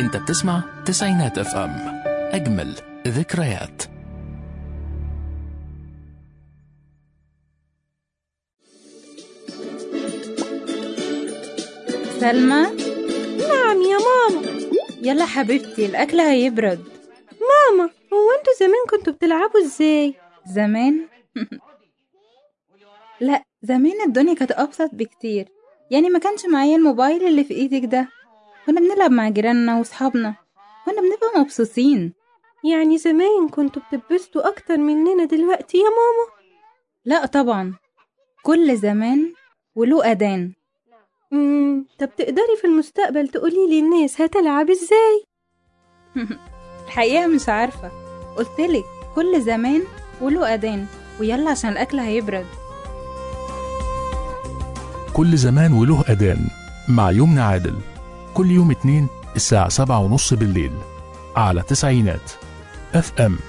انت بتسمع تسعينات اف ام اجمل ذكريات سلمى نعم يا ماما يلا حبيبتي الأكل هيبرد ماما هو انتوا زمان كنتوا بتلعبوا ازاي زمان لا زمان الدنيا كانت أبسط بكتير يعني ما كانش معايا الموبايل اللي في ايدك ده كنا بنلعب مع جيراننا وصحابنا كنا بنبقى مبسوطين يعني زمان كنتوا بتتبسطوا اكتر مننا دلوقتي يا ماما لا طبعا كل زمان وله أذان امم طب تقدري في المستقبل تقولي لي الناس هتلعب ازاي الحقيقة مش عارفة قلتلك كل زمان وله أذان ويلا عشان الأكل هيبرد كل زمان وله أذان مع يمنى عادل كل يوم اتنين الساعة سبعة ونص بالليل على تسعينات اف ام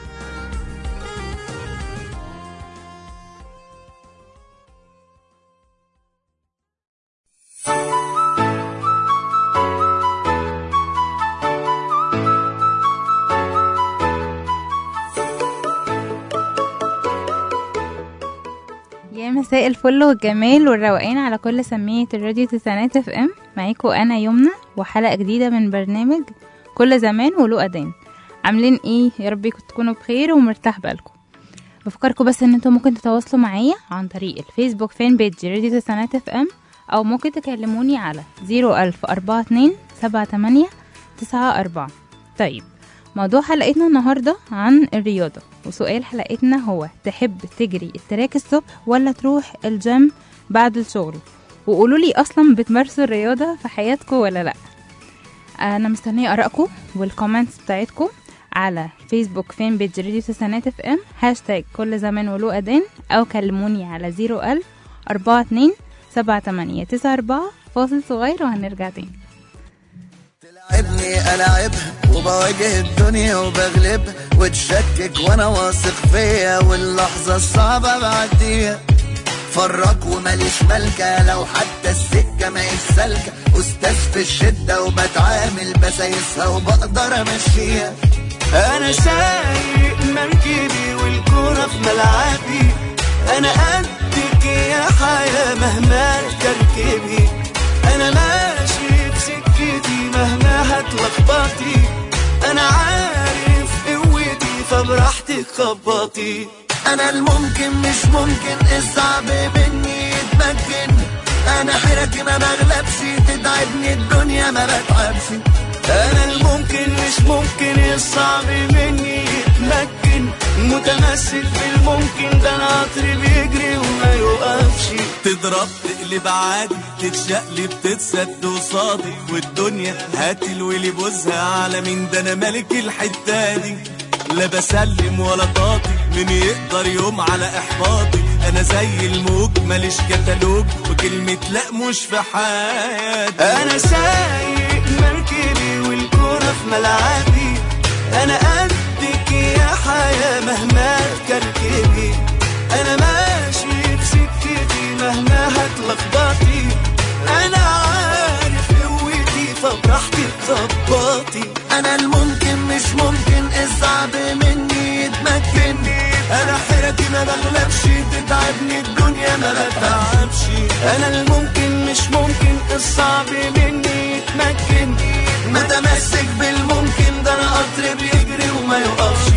يا مساء الفل والجمال والروقان على كل سمية الراديو تسعينات اف ام معاكم انا يمنى وحلقة جديدة من برنامج كل زمان وله اذان عاملين ايه يا رب تكونوا بخير ومرتاح بالكم بفكركم بس ان انتم ممكن تتواصلوا معايا عن طريق الفيسبوك فان بيج راديو تسعينات اف ام او ممكن تكلموني على زيرو الف اربعة اتنين سبعة تمانية تسعة اربعة طيب موضوع حلقتنا النهاردة عن الرياضة وسؤال حلقتنا هو تحب تجري التراك الصبح ولا تروح الجيم بعد الشغل وقولوا لي اصلا بتمارسوا الرياضة في حياتكم ولا لا انا مستنية ارائكم والكومنتس بتاعتكم على فيسبوك فين بيج راديو تسعينات اف ام هاشتاج كل زمان وله اذان او كلموني على زيرو الف اربعة اتنين سبعة تمانية تسعة اربعة فاصل صغير وهنرجع تاني تلعبني ألعبها وبواجه الدنيا وبغلبها وتشكك وانا واثق فيا واللحظة الصعبة بعديها فرق وماليش ملكة لو حتى السكة ما سالكة أستاذ في الشدة وبتعامل بسايسها وبقدر أمشيها أنا سايق مركبي والكورة في ملعبي أنا قدك يا حياة مهما تركبي أنا ماشي بسكتي مهما هتلخبطي أنا عارف قوتي فبراحتك خبطي أنا الممكن مش ممكن الصعب مني يتمكن أنا حيرتي ما بغلبش تتعبني الدنيا ما بتعبش أنا الممكن مش ممكن الصعب مني يتمكن متمسك بالممكن ده أنا قطر بيجري وما يوقفش تضرب تقلب عادي تتشقلب تتسد قصادي والدنيا هات الويلي بوزها على مين ده انا ملك الحته دي لا بسلم ولا طاطي مين يقدر يوم على احباطي انا زي الموج ماليش كتالوج وكلمة لا مش في حياتي انا سايق مركبي والكورة في ملعبي انا قدك يا حياة مهما تكركبي انا ماشي بسكتي مهما هتلخبطي انا عارف قوتي فبراحتي تظبطي انا الممكن مش ممكن الصعب مني يتمكن انا حيرتي ما بغلبش تتعبني الدنيا ما بتعبش انا الممكن مش ممكن الصعب مني يتمكن متمسك بالممكن ده انا قطر بيجري وما يوقفش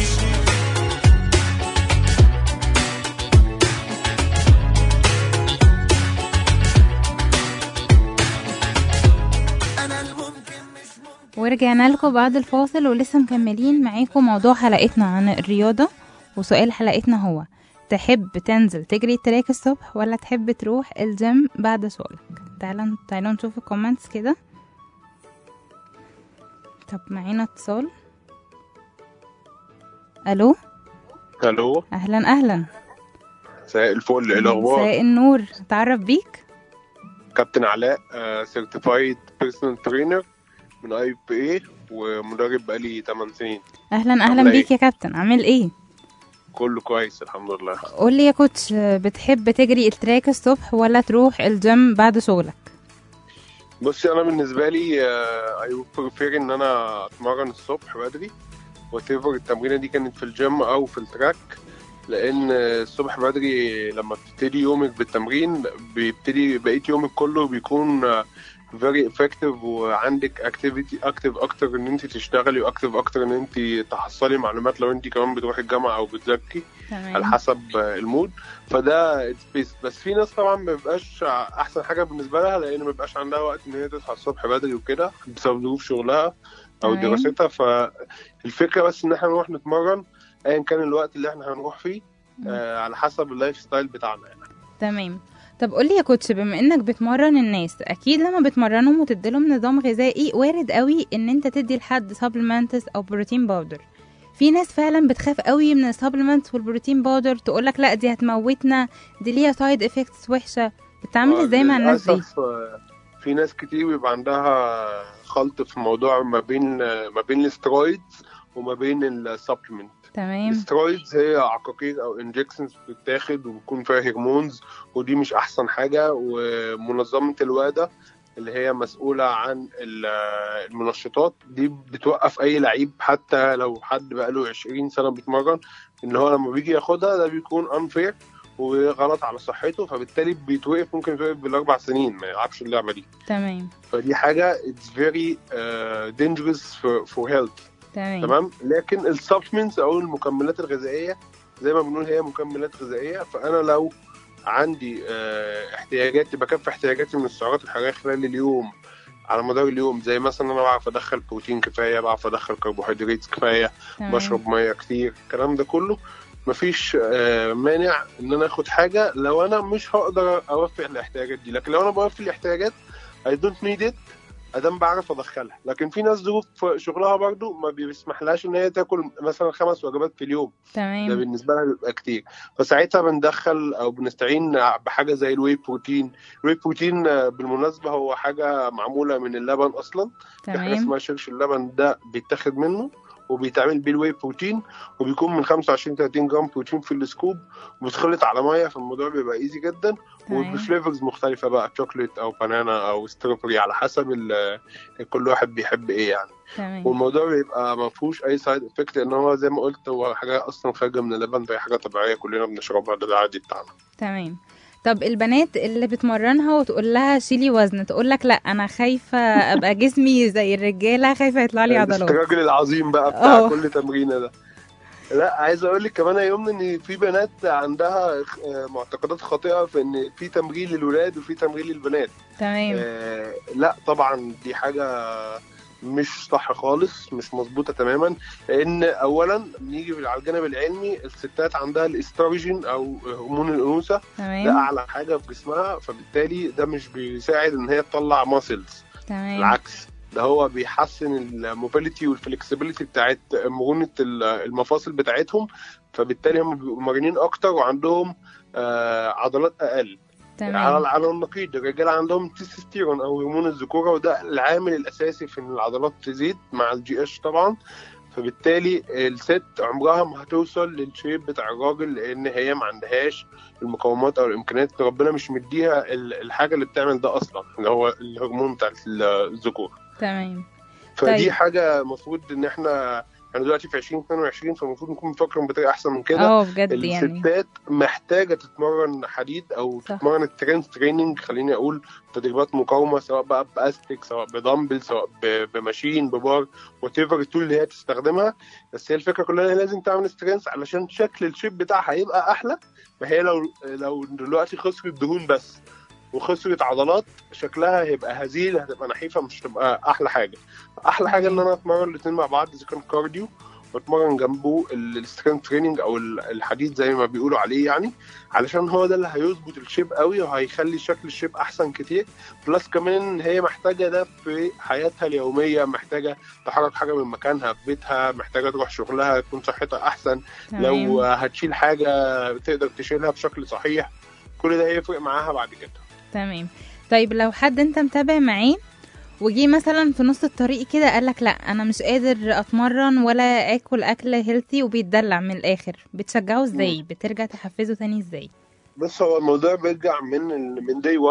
أنا الممكن مش ممكن ورجعنا لكم بعد الفاصل ولسه مكملين معاكم موضوع حلقتنا عن الرياضة وسؤال حلقتنا هو تحب تنزل تجري التراك الصبح ولا تحب تروح الجيم بعد شغلك تعالوا تعالوا نشوف الكومنتس كده طب معانا اتصال الو الو اهلا اهلا مساء الفل ايه الاخبار مساء النور اتعرف بيك كابتن علاء سيرتيفايد بيرسونال ترينر من اي بي اي ومدرب بقالي 8 سنين اهلا اهلا عاملة بيك إيه؟ يا كابتن عامل ايه كله كويس الحمد لله قول لي يا كوتش بتحب تجري التراك الصبح ولا تروح الجيم بعد شغلك بصي انا بالنسبه لي اي بريفير ان انا اتمرن الصبح بدري وتيفر التمرينه دي كانت في الجيم او في التراك لان الصبح بدري لما بتبتدي يومك بالتمرين بيبتدي بقيه يومك كله بيكون فيري افكتيف وعندك اكتيفيتي اكتف اكتر ان انت تشتغلي واكتف اكتر ان انت تحصلي معلومات لو انت كمان بتروحي الجامعه او بتذاكري على تمام حسب المود فده it's best. بس في ناس طبعا ما بيبقاش احسن حاجه بالنسبه لها لان ما بيبقاش عندها وقت ان هي تصحى الصبح بدري وكده بسبب ظروف شغلها او تمام. دراستها فالفكره بس ان احنا نروح نتمرن ايا كان الوقت اللي احنا هنروح فيه آه على حسب اللايف ستايل بتاعنا يعني تمام طب قولي يا كوتش بما انك بتمرن الناس اكيد لما بتمرنهم وتديلهم نظام غذائي وارد قوي ان انت تدي لحد سبلمنتس او بروتين باودر في ناس فعلا بتخاف قوي من السبلمنتس والبروتين باودر تقولك لا دي هتموتنا دي ليها سايد افكتس وحشه بتتعامل ازاي مع الناس دي للأسف، آه، في ناس كتير بيبقى عندها خلط في موضوع ما بين ما بين السترويدز وما بين السبلمنت تمام السترويدز هي عقاقير او انجكشنز بتتاخد وبيكون فيها هرمونز ودي مش احسن حاجه ومنظمه الواده اللي هي مسؤولة عن ال- المنشطات دي بتوقف أي لعيب حتى لو حد بقاله 20 سنة بيتمرن إن هو لما بيجي ياخدها ده بيكون unfair وغلط على صحته فبالتالي بيتوقف ممكن يتوقف بالأربع سنين ما يلعبش اللعبة دي تمام فدي حاجة it's very uh, dangerous for, for health تمام تمام لكن السبلمنتس او المكملات الغذائيه زي ما بنقول هي مكملات غذائيه فانا لو عندي آه، احتياجاتي بكفي احتياجاتي من السعرات الحراريه خلال اليوم على مدار اليوم زي مثلا انا بعرف ادخل بروتين كفايه بعرف ادخل كربوهيدرات كفايه تمام بشرب ميه كتير الكلام ده كله مفيش آه، مانع ان انا اخد حاجه لو انا مش هقدر اوفي الاحتياجات دي لكن لو انا بوفي الاحتياجات I don't need it ادام بعرف ادخلها لكن في ناس ظروف شغلها برضو ما بيسمحلهاش ان هي تاكل مثلا خمس وجبات في اليوم ده تمام بالنسبه لها بيبقى كتير فساعتها بندخل او بنستعين بحاجه زي الواي بروتين الواي بروتين آه، بالمناسبه هو حاجه معموله من اللبن اصلا في حاجه تمام اسمها شرش اللبن ده بيتاخد منه وبيتعمل بيه الواي بروتين وبيكون من 25 30 جرام بروتين في السكوب وبتخلط على ميه فالموضوع بيبقى ايزي جدا تمام وبفليفرز مختلفه بقى شوكليت او بانانا او ستروبري على حسب ال- كل واحد بيحب ايه يعني تمام والموضوع بيبقى ما فيهوش اي سايد افكت لان هو زي ما قلت هو حاجه اصلا خارجه من اللبن فهي حاجه طبيعيه كلنا بنشربها ده العادي بتاعنا تمام طب البنات اللي بتمرنها وتقول لها شيلي وزن تقول لك لا انا خايفه ابقى جسمي زي الرجاله خايفه يطلع لي عضلات الاستراجل العظيم بقى بتاع اه. كل تمرينه ده لا عايز اقول لك كمان يا يمنى ان في بنات عندها آه، معتقدات خاطئه في ان في تمرين للولاد وفي تمرين للبنات تمام آه لا طبعا دي حاجه مش صح خالص مش مظبوطه تماما لان اولا نيجي على الجانب العلمي الستات عندها الاستروجين او هرمون الانوثه ده تمام اعلى حاجه في جسمها فبالتالي ده مش بيساعد ان هي تطلع ماسلز تمام بالعكس ده هو بيحسن الموبيليتي والفلكسبيليتي بتاعت مرونه ال- المفاصل بتاعتهم فبالتالي هم بيبقوا مرنين اكتر وعندهم آه عضلات اقل على تمام على النقيض الرجاله عندهم تستوستيرون او هرمون الذكوره وده العامل الاساسي في ان العضلات تزيد مع الجي اتش طبعا فبالتالي الست عمرها ما هتوصل للشيب بتاع الراجل لان هي ما عندهاش المقومات او الامكانيات ربنا مش مديها ال- الحاجه اللي بتعمل ده اصلا اللي هو الهرمون بتاع الذكور تمام فدي طيب. حاجه المفروض ان احنا احنا دلوقتي في 2022 فالمفروض نكون بنفكر بطريقه احسن من كده اه بجد يعني الستات محتاجه تتمرن حديد او صح. تتمرن الترينز تريننج خليني اقول تدريبات مقاومه سواء بقى باستيك سواء بدمبل سواء ب- بماشين ببار وات ايفر التول اللي هي تستخدمها بس هي الفكره كلها إن هي لازم تعمل سترينز علشان شكل الشيب بتاعها هيبقى احلى فهي لو لو دلوقتي خسرت دهون بس وخسرت عضلات شكلها هيبقى هزيل هتبقى نحيفه مش هتبقى احلى حاجه احلى حاجه ان انا اتمرن الاثنين مع بعض اذا كان كارديو واتمرن جنبه السترينث تريننج او ال- الحديد زي ما بيقولوا عليه يعني علشان هو ده اللي هيظبط الشيب قوي وهيخلي شكل الشيب احسن كتير بلس كمان هي محتاجه ده في حياتها اليوميه محتاجه تحرك حاجه من مكانها في بيتها محتاجه تروح شغلها تكون صحتها احسن لو تمام هتشيل حاجه تقدر تشيلها بشكل صحيح كل ده هيفرق معاها بعد كده تمام طيب لو حد انت متابع معاه وجي مثلا في نص الطريق كده قالك لا انا مش قادر اتمرن ولا اكل اكل هيلثي وبيتدلع من الاخر بتشجعه ازاي بترجع تحفزه تاني ازاي بص هو الموضوع بيرجع من ال... من داي 1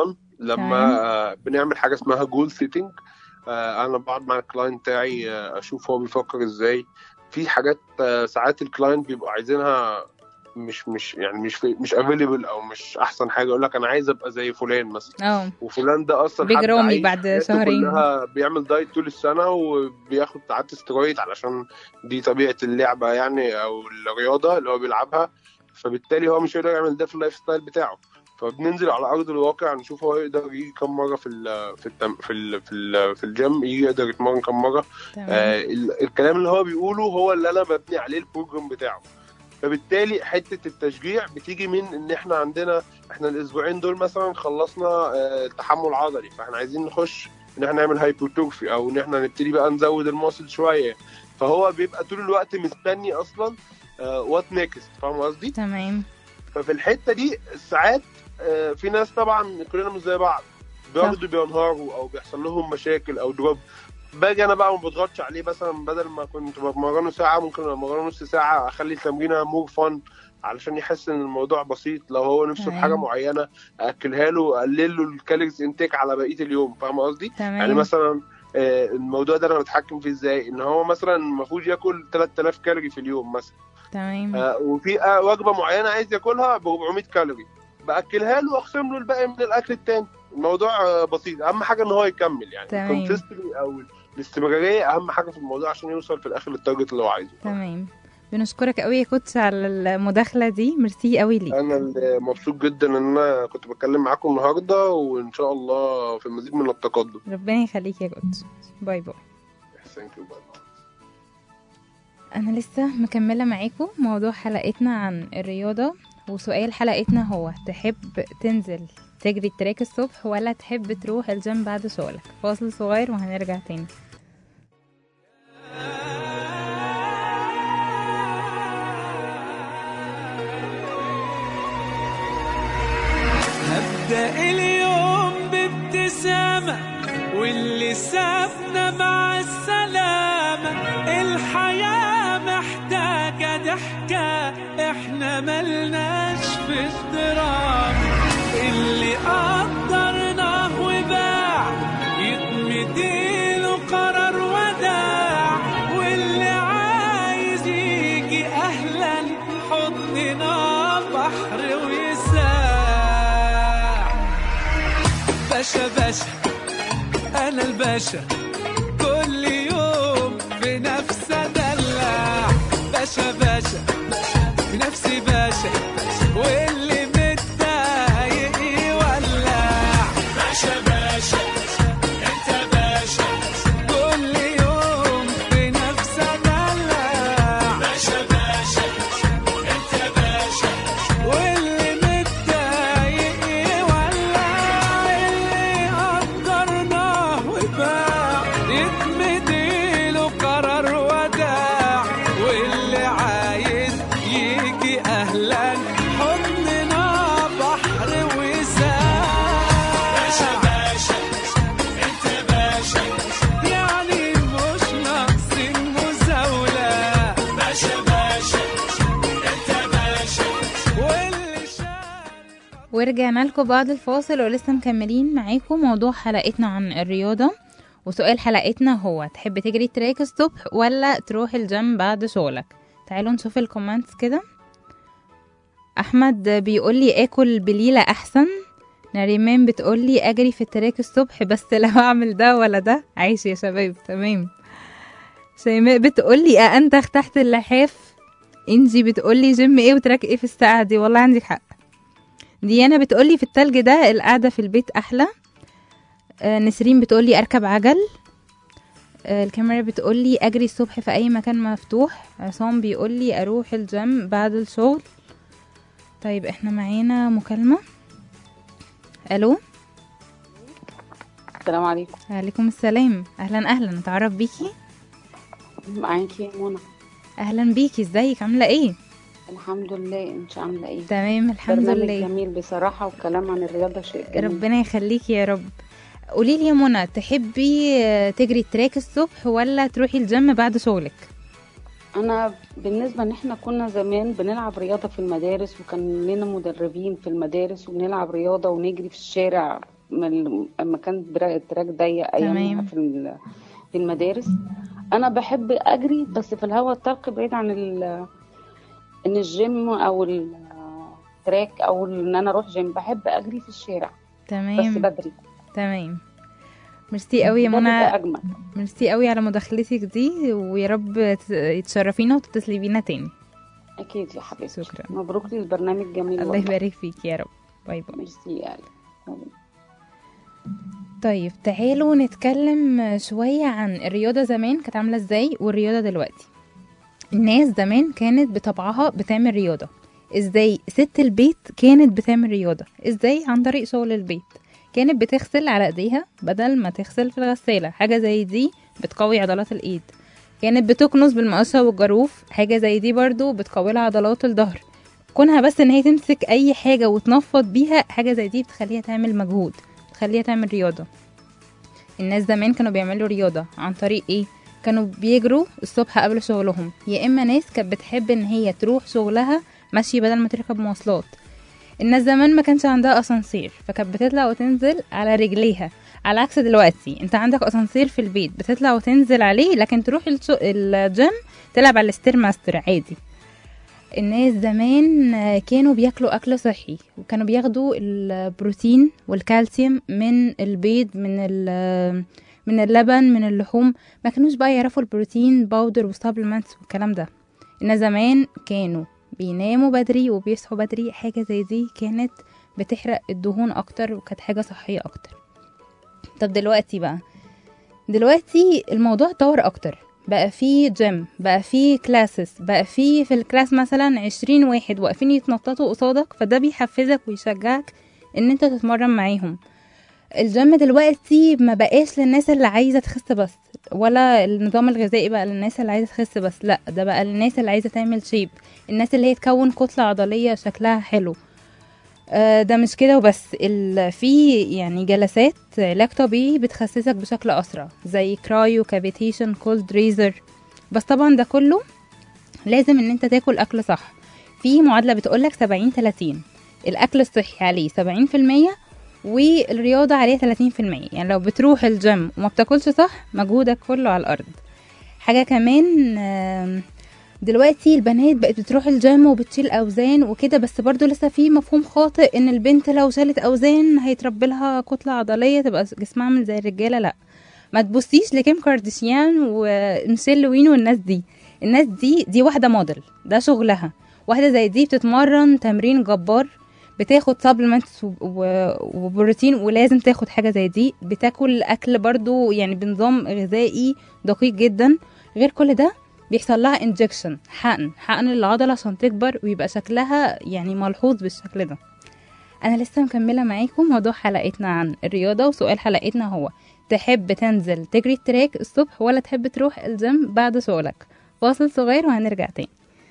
لما تمام. آه، بنعمل حاجه اسمها جول سيتنج انا بقعد مع الكلاينت بتاعي آه، اشوف هو بيفكر ازاي في حاجات آه، ساعات الكلاينت بيبقوا عايزينها مش مش يعني مش في مش افيلبل او مش احسن حاجه يقول لك انا عايز ابقى زي فلان مثلا اه وفلان ده اصلا بيج حد رامي عايش بعد حياته شهرين. كلها بيعمل دايت طول السنه وبياخد ساعات استرويد علشان دي طبيعه اللعبه يعني او الرياضه اللي هو بيلعبها فبالتالي هو مش هيقدر يعمل ده في اللايف ستايل بتاعه فبننزل على ارض الواقع نشوف هو يقدر يجي كم مره في ال في التم في ال في, ال في الجيم يجي يقدر يتمرن كم مره تمام آه ال- الكلام اللي هو بيقوله هو اللي انا ببني عليه البروجرام بتاعه فبالتالي حته التشجيع بتيجي من ان احنا عندنا احنا الاسبوعين دول مثلا خلصنا آه تحمل عضلي فاحنا عايزين نخش ان احنا نعمل هايبوتروفي او ان احنا نبتدي بقى نزود الماسل شويه فهو بيبقى طول الوقت مستني اصلا وات نيكست فاهم قصدي؟ تمام ففي الحته دي ساعات آه، في ناس طبعا كلنا مش زي بعض برضه بينهاروا او بيحصل لهم مشاكل او دروب باجي انا بقى ما بضغطش عليه مثلا بدل ما كنت بمرنه ساعه ممكن امرنه نص ساعه اخلي التمرينه مور فن علشان يحس ان الموضوع بسيط لو هو نفسه في تمام. حاجه معينه اكلها له اقلل له الكالوريز انتيك على بقيه اليوم فاهم قصدي؟ يعني تمام مثلا آه، الموضوع ده انا بتحكم فيه ازاي؟ ان هو مثلا المفروض ياكل 3000 كالوري في اليوم مثلا تمام آه، وفي آه، وجبه معينه عايز ياكلها ب 400 كالوري باكلها له واخصم له الباقي من الاكل التاني الموضوع آه، بسيط اهم حاجه ان هو يكمل يعني تمام. الكونسستني او الاستمراريه اهم حاجه في الموضوع عشان يوصل في الاخر للتارجت اللي هو عايزه تمام بنشكرك قوي يا كوتش على المداخله دي ميرسي قوي ليك انا اللي مبسوط جدا ان انا كنت بتكلم معاكم النهارده وان شاء الله في المزيد من التقدم ربنا يخليك يا كوتش باي باي ثانك يو باي انا لسه مكمله معاكم موضوع حلقتنا عن الرياضه وسؤال حلقتنا هو تحب تنزل تجري التراك الصبح ولا تحب تروح الجيم بعد شغلك فاصل صغير وهنرجع تاني هبدأ اليوم بابتسامة واللي سابنا مع السلامة الحياة محتاجة ضحكة احنا ملناش في الدراما اللي قدرناه وباع يتمديله قرار وداع واللي عايز يجي اهلا حضننا بحر ويساع باشا باشا انا الباشا كل يوم في نفس ادلع باشا باشا في نفسي باشا واللي متضايق يولع باشا باشا انت باشا كل يوم في نفس ادلع باشا باشا انت باشا واللي متضايق يولع اللي قدرناه وباع يتمديله قرار وداع واللي عايز يجي اهلا حضننا بحر وساع باشا باشا انت باشا يعني مش ناقصين مزاولة باشا باشا انت باشا واللي شارك ورجعنا لكم بعد الفاصل ولسه مكملين معاكم موضوع حلقتنا عن الرياضة وسؤال حلقتنا هو تحب تجري تراك الصبح ولا تروح الجيم بعد شغلك تعالوا نشوف الكومنتس كده احمد بيقول لي اكل بليلة احسن نريمان بتقول لي اجري في التراك الصبح بس لو اعمل ده ولا ده عايش يا شباب تمام شيماء بتقول لي انتخ تحت اللحاف انجي بتقول لي جيم ايه وتراك ايه في الساعة دي والله عندك حق ديانا بتقولي في التلج ده القعدة في البيت أحلى آه، نسرين بتقولي أركب عجل آه، الكاميرا بتقولي أجري الصبح في أي مكان مفتوح عصام بيقولي أروح الجيم بعد الشغل طيب احنا معانا مكالمة ألو السلام عليكم عليكم السلام أهلا أهلا نتعرف بيكي معاكي منى أهلا بيكي ازيك عاملة ايه الحمد لله انت عامله ايه تمام الحمد برنامج لله جميل بصراحه والكلام عن الرياضه شيء جميل ربنا يخليكي يا رب قولي لي يا منى تحبي آه، تجري التراك الصبح ولا تروحي الجيم بعد شغلك انا بالنسبه ان احنا كنا زمان بنلعب رياضه في المدارس وكان لنا مدربين في المدارس وبنلعب رياضه ونجري في الشارع من لما كان الدرا- التراك ضيق ايامها تمام. في ال- في المدارس انا بحب اجري بس في الهواء الطلق بعيد عن ال ان الجيم او التراك او ان انا اروح جيم بحب اجري في الشارع بس تمام بدري تمام ميرسي قوي يا ده بيبقى منى اجمل ميرسي قوي على مداخلتك دي ويا رب ت- تشرفينا وتتصلي بينا تاني اكيد يا حبيبتي شكرا مبروك للبرنامج جميل الله والله. يبارك فيك يا رب باي باي ميرسي يا قلبي طيب تعالوا نتكلم شوية عن الرياضة زمان كانت عاملة ازاي والرياضة دلوقتي الناس زمان كانت بطبعها بتعمل رياضة ازاي ست البيت كانت بتعمل رياضة ازاي عن طريق شغل البيت كانت بتغسل على ايديها بدل ما تغسل في الغسالة حاجة زي دي بتقوي عضلات الايد كانت بتكنس بالمقصة والجاروف حاجة زي دي برضو بتقوي لها عضلات الظهر كونها بس ان هي تمسك اي حاجة وتنفض بيها حاجة زي دي بتخليها تعمل مجهود بتخليها تعمل رياضة الناس زمان كانوا بيعملوا رياضة عن طريق ايه كانوا بيجروا الصبح قبل شغلهم يا اما ناس كانت بتحب ان هي تروح شغلها ماشي بدل ما تركب مواصلات الناس زمان ما كانش عندها اسانسير فكانت بتطلع وتنزل على رجليها على عكس دلوقتي انت عندك اسانسير في البيت بتطلع وتنزل عليه لكن تروح الشو- الجيم تلعب على الستير ماستر عادي الناس زمان آه، كانوا بياكلوا اكل صحي وكانوا بياخدوا البروتين والكالسيوم من البيض من ال- من اللبن من اللحوم ما كانوش بقى يعرفوا البروتين باودر وسبلمنتس والكلام ده الناس زمان كانوا بيناموا بدري وبيصحوا بدري حاجة زي دي كانت بتحرق الدهون اكتر وكانت حاجة صحية اكتر طب دلوقتي بقى دلوقتي الموضوع اتطور اكتر بقى في جيم بقى في كلاسز بقى في في الكلاس مثلا عشرين واحد واقفين يتنططوا قصادك فده بيحفزك ويشجعك ان انت تتمرن معاهم الجيم دلوقتي ما بقاش للناس اللي عايزه تخس بس ولا النظام الغذائي بقى للناس اللي عايزه تخس بس لا ده بقى للناس اللي عايزه تعمل شيب الناس اللي هي تكون كتله عضليه شكلها حلو آه، ده مش كده وبس ال- في يعني جلسات علاج طبيعي بتخسسك بشكل اسرع زي كرايو كافيتيشن كولد ريزر بس طبعا ده كله لازم ان انت تاكل اكل صح في معادله بتقولك 70 30 الاكل الصحي عليه 70% والرياضه عليه 30% يعني لو بتروح الجيم وما بتاكلش صح مجهودك كله على الارض حاجه كمان آم، دلوقتي البنات بقت بتروح الجيم وبتشيل اوزان وكده بس برضو لسه في مفهوم خاطئ ان البنت لو شالت اوزان هيتربي لها كتله عضليه تبقى جسمها عامل زي الرجاله لا ما تبصيش لكيم كارديشيان وميشيل لوين والناس دي الناس دي دي واحده موديل ده شغلها واحده زي دي بتتمرن تمرين جبار بتاخد سبلمنتس وبروتين ولازم تاخد حاجه زي دي بتاكل اكل برضو يعني بنظام غذائي دقيق جدا غير كل ده بيحصل لها انجكشن حقن حقن العضله عشان تكبر ويبقى شكلها يعني ملحوظ بالشكل ده انا لسه مكمله معاكم موضوع حلقتنا عن الرياضه وسؤال حلقتنا هو تحب تنزل تجري التراك الصبح ولا تحب تروح الجيم بعد شغلك فاصل صغير وهنرجع تاني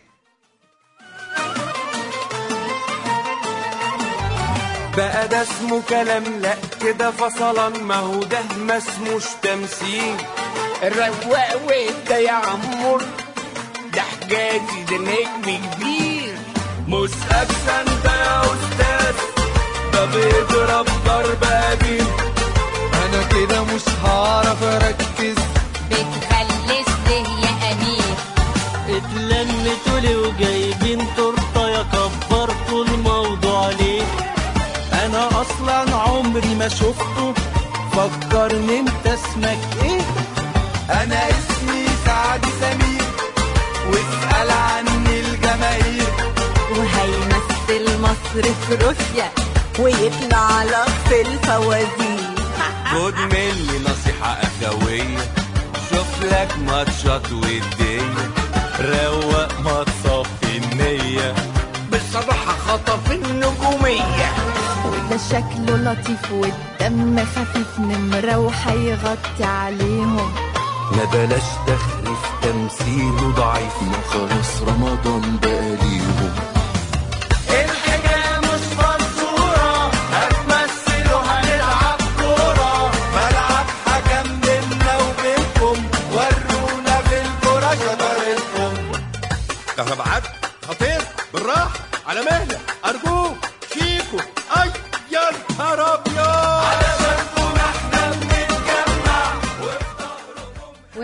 بقى ده اسمه كلام لا كده فصلا ما هو ده ما اسموش تمثيل الرواق وده يا عمور ده حجازي ده نجم كبير مسقف ده يا استاذ ده بيضرب ضرب قديم انا كده مش هعرف اركز بتخلص ليه يا امير اتلمتوا لي وجايبين تورته يا كبرتوا الموضوع ليه انا اصلا عمري ما شفته فكرني انت اسمك ايه انا اسمي سعد سمير واسأل عني الجماهير وهيمثل مصر في روسيا ويطلع لك في الفوازير خد مني نصيحة أخوية شوف لك ماتشات ودية روق ما تصفي النية بصراحة خطف النجومية وده شكله لطيف والدم خفيف نمرة وهيغطي عليهم ما بلاش دخل في تمثيله ضعيف ما خلاص رمضان بقى ليهم الحكاية مش منصورة هتمثلوا هنلعب كورة ملعب حكم بينا وبينكم ورونا في الكورة شطارتكم كهرباء خطير بالراحة على مهلك أرجوك شيكو أي يا نهار أبيض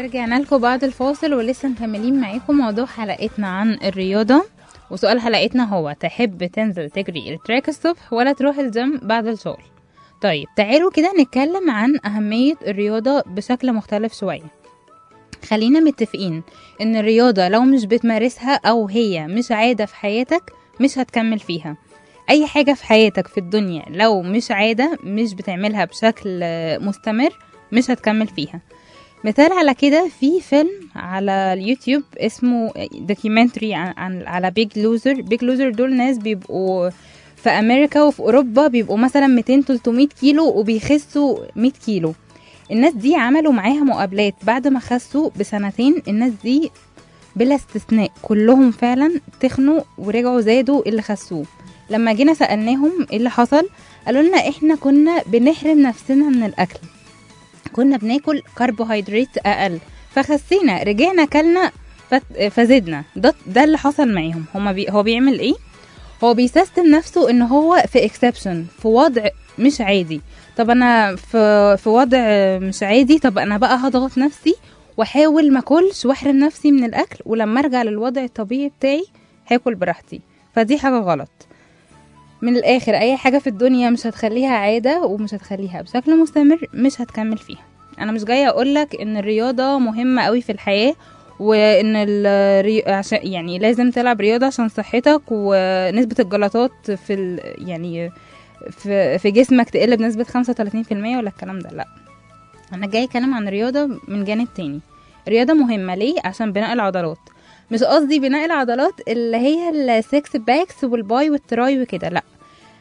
ورجعنا لكم بعد الفاصل ولسه مكملين معاكم موضوع حلقتنا عن الرياضة وسؤال حلقتنا هو تحب تنزل تجري التراك الصبح ولا تروح الجيم بعد الشغل طيب تعالوا كده نتكلم عن أهمية الرياضة بشكل مختلف شوية خلينا متفقين ان الرياضة لو مش بتمارسها او هي مش عادة في حياتك مش هتكمل فيها اي حاجة في حياتك في الدنيا لو مش عادة مش بتعملها بشكل آه، مستمر مش هتكمل فيها مثال على كده في فيلم على اليوتيوب اسمه دوكيومنتري عن, عن على بيج لوزر بيج لوزر دول ناس بيبقوا في امريكا وفي اوروبا بيبقوا مثلا 200 300 كيلو وبيخسوا 100 كيلو الناس دي عملوا معاها مقابلات بعد ما خسوا بسنتين الناس دي بلا استثناء كلهم فعلا تخنوا ورجعوا زادوا اللي خسوه لما جينا سألناهم ايه اللي حصل قالوا لنا احنا كنا بنحرم نفسنا من الاكل كنا بناكل كربوهيدرات اقل فخسينا رجعنا كلنا فت- فزدنا ده ده اللي حصل معاهم هما بي هو بيعمل ايه هو بيسيستم نفسه ان هو في اكسبشن في وضع مش عادي طب انا في في وضع مش عادي طب انا بقى هضغط نفسي واحاول ما اكلش واحرم نفسي من الاكل ولما ارجع للوضع الطبيعي بتاعي هاكل براحتي فدي حاجه غلط من الاخر اي حاجه في الدنيا مش هتخليها عاده ومش هتخليها بشكل مستمر مش هتكمل فيها انا مش جايه اقولك ان الرياضه مهمه قوي في الحياه وان الري... عشان يعني لازم تلعب رياضه عشان صحتك ونسبه الجلطات في ال... يعني في في جسمك تقل بنسبه 35% ولا الكلام ده لا انا جاي اتكلم عن الرياضه من جانب تاني الرياضه مهمه ليه عشان بناء العضلات مش قصدي بناء العضلات اللي هي السكس باكس والباي والتراي وكده لا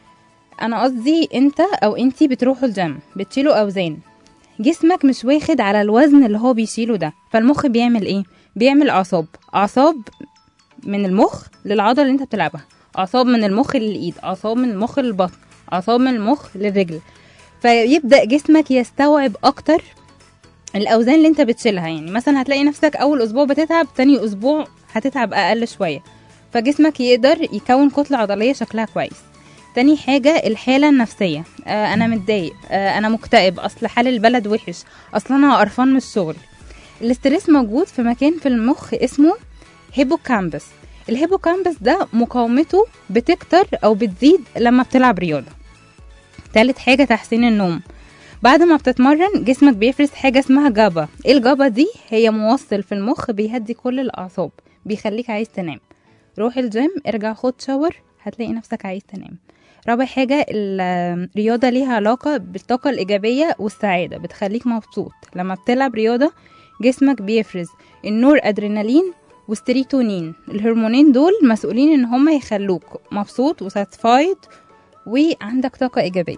انا قصدي انت او انتي بتروحوا الجيم بتشيلوا اوزان جسمك مش واخد على الوزن اللي هو بيشيله ده فالمخ بيعمل ايه بيعمل اعصاب اعصاب من المخ للعضله اللي انت بتلعبها اعصاب من المخ للايد اعصاب من المخ للبطن اعصاب من المخ للرجل فيبدا جسمك يستوعب اكتر الاوزان اللي انت بتشيلها يعني مثلا هتلاقي نفسك اول اسبوع بتتعب تاني اسبوع هتتعب اقل شويه فجسمك يقدر يكون كتله عضليه شكلها كويس تاني حاجة الحالة النفسية آه أنا متضايق آه أنا مكتئب أصل حال البلد وحش أصل أنا قرفان من الشغل الاسترس موجود في مكان في المخ اسمه هيبوكامبس الهيبوكامبس ده مقاومته بتكتر أو بتزيد لما بتلعب رياضة تالت حاجة تحسين النوم بعد ما بتتمرن جسمك بيفرز حاجة اسمها جابا ايه الجابا دي هي موصل في المخ بيهدي كل الأعصاب بيخليك عايز تنام روح الجيم ارجع خد شاور هتلاقي نفسك عايز تنام رابع حاجة الرياضة ليها علاقة بالطاقة الإيجابية والسعادة بتخليك مبسوط لما بتلعب رياضة جسمك بيفرز النور أدرينالين والستريتونين الهرمونين دول مسؤولين ان هما يخلوك مبسوط وساتسفايد وعندك طاقة إيجابية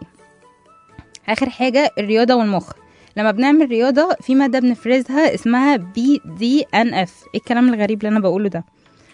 آخر حاجة الرياضة والمخ لما بنعمل رياضة في مادة بنفرزها اسمها بي دي ان اف ايه الكلام الغريب اللي انا بقوله ده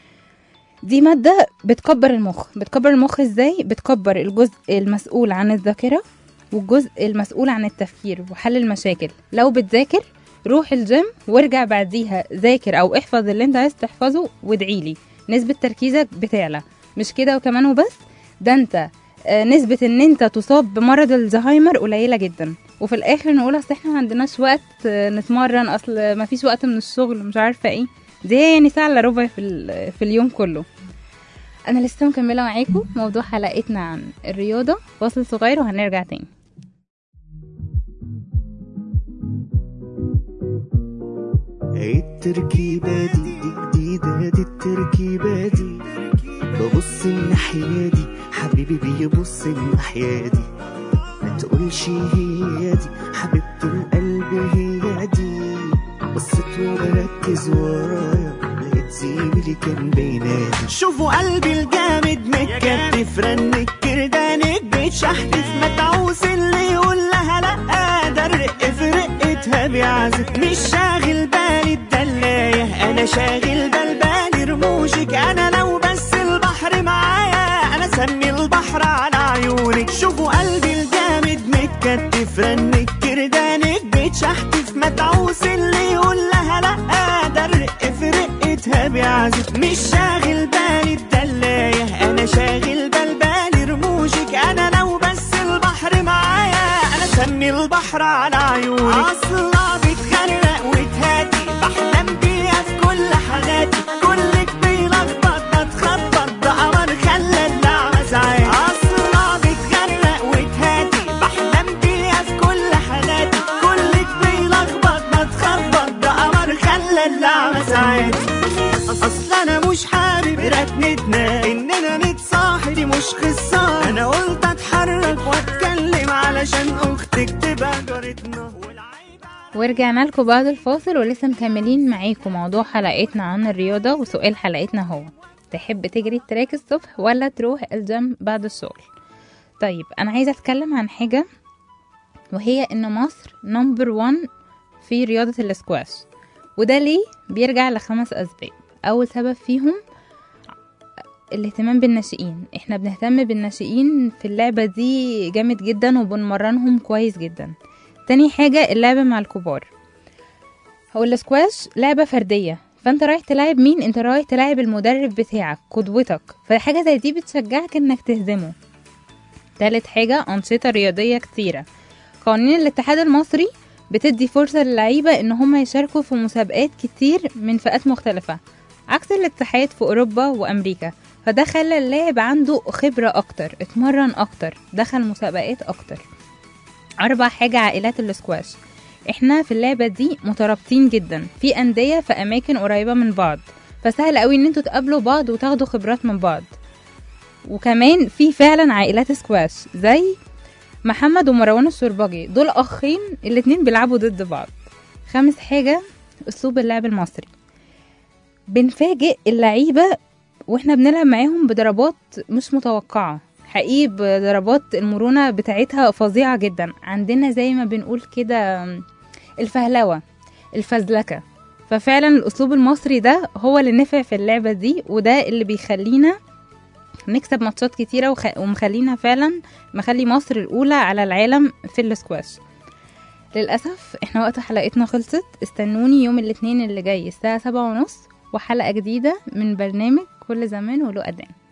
دي مادة بتكبر المخ بتكبر المخ ازاي بتكبر الجزء المسؤول عن الذاكرة والجزء المسؤول عن التفكير وحل المشاكل لو بتذاكر روح الجيم وارجع بعديها ذاكر او احفظ اللي انت عايز تحفظه وادعيلي نسبة تركيزك بتعلى مش كده وكمان وبس ده انت آه، نسبة ان انت تصاب بمرض الزهايمر قليلة جدا وفي الاخر نقول اصل احنا ما عندناش وقت آه، نتمرن اصل ما فيش وقت من الشغل مش عارفة ايه دي هي يعني ساعة الا ربع في, ال- في اليوم كله انا لسه مكملة معاكم موضوع حلقتنا عن الرياضة فاصل صغير وهنرجع تاني التركيبة دي دي جديدة دي التركيبة دي ببص الناحية دي حبيبي بيبص الناحية دي ما تقولش هي دي حبيبة القلب هي دي بصيت وبركز ورايا لقيت زميلي كان بينادي شوفوا قلبي الجامد متكتف رنك كردانك بيتشحتف متعوس اللي يقول لها لا ده الرق في رقتها بيعزف مش شاغل بالي الدلاية انا شاغل بال بالي رموشك انا لو بس البحر معايا انا سمي البحر على عيونك شوفوا قلبي الجامد متكتف رنك كردانك بيتشحتف متعوس اللي يقول لها لا ده الرق في رقتها بيعزف مش شاغل بالي الدلاية انا شاغل بال بالي رموشك انا لو بس البحر معايا انا سمي البحر على عيونك اصلا بتغرق وتهدي شغلتنا اننا نتصاحي دي مش قصة انا قلت اتحرك واتكلم علشان اختك تبقى جارتنا ورجعنا لكم بعد الفاصل ولسه مكملين معاكم موضوع حلقتنا عن الرياضة وسؤال حلقتنا هو تحب تجري التراك الصبح ولا تروح الجيم بعد الشغل طيب انا عايزة اتكلم عن حاجة وهي ان مصر نمبر وان في رياضة الاسكواش وده ليه بيرجع لخمس اسباب اول سبب فيهم الاهتمام بالناشئين احنا بنهتم بالناشئين في اللعبة دي جامد جدا وبنمرنهم كويس جدا تاني حاجة اللعبة مع الكبار هو الاسكواش لعبة فردية فانت رايح تلعب مين انت رايح تلعب المدرب بتاعك قدوتك فحاجة زي دي بتشجعك انك تهزمه تالت حاجة أنشطة رياضية كتيرة قوانين الاتحاد المصري بتدي فرصة للعيبة ان هم يشاركوا في مسابقات كتير من فئات مختلفة عكس الاتحاد في أوروبا وأمريكا فده خلى اللاعب عنده خبرة أكتر اتمرن أكتر دخل مسابقات أكتر أربع حاجة عائلات الاسكواش احنا في اللعبة دي مترابطين جدا في أندية في أماكن قريبة من بعض فسهل قوي ان انتوا تقابلوا بعض وتاخدوا خبرات من بعض وكمان في فعلا عائلات سكواش زي محمد ومروان الشربجي دول أخين الاتنين بيلعبوا ضد بعض خامس حاجة أسلوب اللعب المصري بنفاجئ اللعيبة واحنا بنلعب معاهم بضربات مش متوقعة حقيقي بضربات المرونة بتاعتها فظيعة جدا عندنا زي ما بنقول كده الفهلوة الفزلكة ففعلا الأسلوب المصري ده هو اللي نفع في اللعبة دي وده اللي بيخلينا نكسب ماتشات كتيرة وخ... ومخلينا فعلا مخلي مصر الأولى على العالم في السكواش للأسف احنا وقت حلقتنا خلصت استنوني يوم الاثنين اللي جاي الساعة سبعة ونص وحلقة جديدة من برنامج كل زمان وله أذان